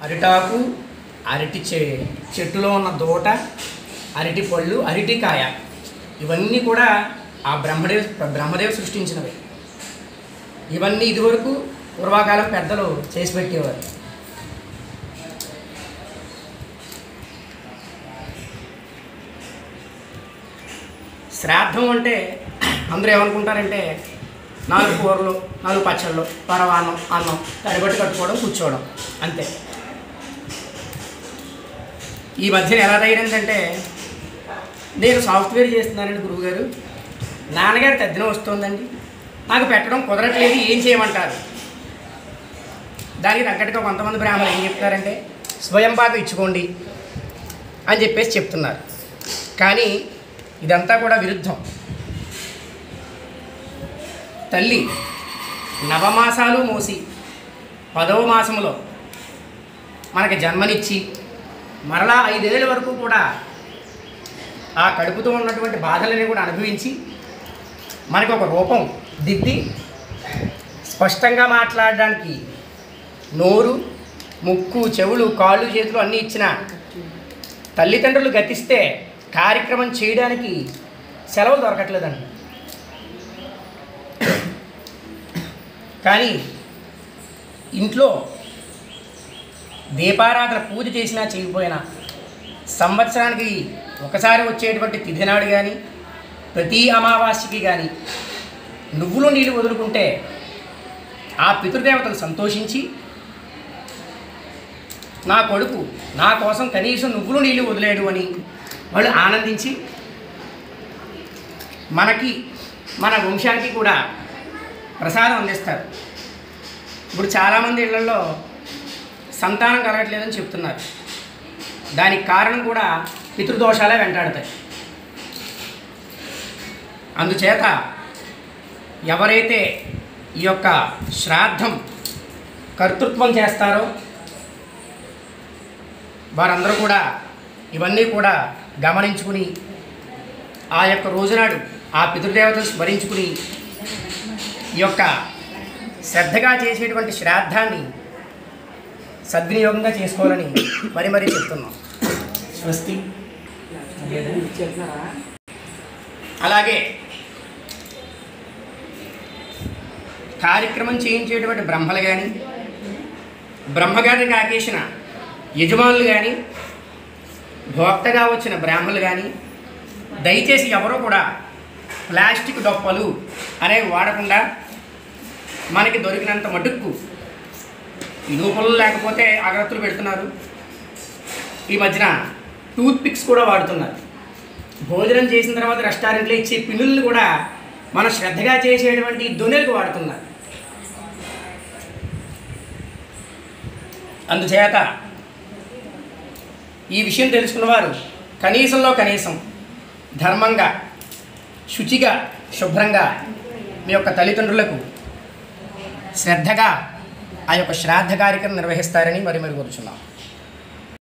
అరిటాకు అరటి చె చెట్టులో ఉన్న దూట అరటి పళ్ళు అరటికాయ ఇవన్నీ కూడా ఆ బ్రహ్మదేవ్ బ్రహ్మదేవ్ సృష్టించినవి ఇవన్నీ ఇదివరకు పూర్వకాలం పెద్దలు చేసి పెట్టేవారు శ్రాద్ధం అంటే అందరూ ఏమనుకుంటారంటే నాలుగు కూరలు నాలుగు పచ్చళ్ళు పరవాన్నం అన్నం తడిబట్టి కట్టుకోవడం కూర్చోవడం అంతే ఈ మధ్యన ఎలా తయారైందంటే నేను సాఫ్ట్వేర్ చేస్తున్నానండి గురువుగారు నాన్నగారి తద్దిన వస్తుందండి నాకు పెట్టడం కుదరట్లేదు ఏం చేయమంటారు దానికి తగ్గట్టుగా కొంతమంది బ్రాహ్మణులు ఏం చెప్తారంటే స్వయం పాకం ఇచ్చుకోండి అని చెప్పేసి చెప్తున్నారు కానీ ఇదంతా కూడా విరుద్ధం తల్లి నవమాసాలు మోసి పదవ మాసంలో మనకి జన్మనిచ్చి మరలా ఐదేళ్ళ వరకు కూడా ఆ కడుపుతో ఉన్నటువంటి బాధలని కూడా అనుభవించి మనకి ఒక రూపం దిద్ది స్పష్టంగా మాట్లాడడానికి నోరు ముక్కు చెవులు కాళ్ళు చేతులు అన్నీ ఇచ్చిన తల్లిదండ్రులు గతిస్తే కార్యక్రమం చేయడానికి సెలవులు దొరకట్లేదండి కానీ ఇంట్లో దీపారాధన పూజ చేసినా చేయకపోయినా సంవత్సరానికి ఒకసారి వచ్చేటువంటి తిథి నాడు కానీ ప్రతి అమావాస్యకి కానీ నువ్వులు నీళ్ళు వదులుకుంటే ఆ పితృదేవతలు సంతోషించి నా కొడుకు నా కోసం కనీసం నువ్వులు నీళ్ళు వదిలేడు అని వాళ్ళు ఆనందించి మనకి మన వంశానికి కూడా ప్రసాదం అందిస్తారు ఇప్పుడు చాలామంది ఇళ్లలో సంతానం కలగట్లేదని చెప్తున్నారు దానికి కారణం కూడా పితృదోషాలే వెంటాడతాయి అందుచేత ఎవరైతే ఈ యొక్క శ్రాద్ధం కర్తృత్వం చేస్తారో వారందరూ కూడా ఇవన్నీ కూడా గమనించుకుని ఆ యొక్క రోజునాడు ఆ పితృదేవతను స్మరించుకుని ఈ యొక్క శ్రద్ధగా చేసేటువంటి శ్రాద్ధాన్ని సద్వినియోగంగా చేసుకోవాలని మరి మరీ చెప్తున్నాం స్వస్తి అలాగే కార్యక్రమం చేయించేటువంటి బ్రహ్మలు కానీ బ్రహ్మగారిని కాకేసిన యజమానులు కానీ భోక్తగా వచ్చిన బ్రాహ్మణులు కానీ దయచేసి ఎవరూ కూడా ప్లాస్టిక్ డొప్పలు అనేవి వాడకుండా మనకి దొరికినంత మటుక్కు ఇనుపలు లేకపోతే అగరత్తులు పెడుతున్నారు ఈ మధ్యన టూత్ పిక్స్ కూడా వాడుతున్నారు భోజనం చేసిన తర్వాత రెస్టారెంట్లో ఇచ్చే పిన్నులను కూడా మనం శ్రద్ధగా చేసేటువంటి దొనెలకు వాడుతున్నారు అందుచేత ఈ విషయం తెలుసుకున్నవారు కనీసంలో కనీసం ధర్మంగా శుచిగా శుభ్రంగా మీ యొక్క తల్లిదండ్రులకు శ్రద్ధగా ఆ యొక్క శ్రాద్ధ కార్యక్రమం నిర్వహిస్తారని మరి మరి కోరుచున్నాం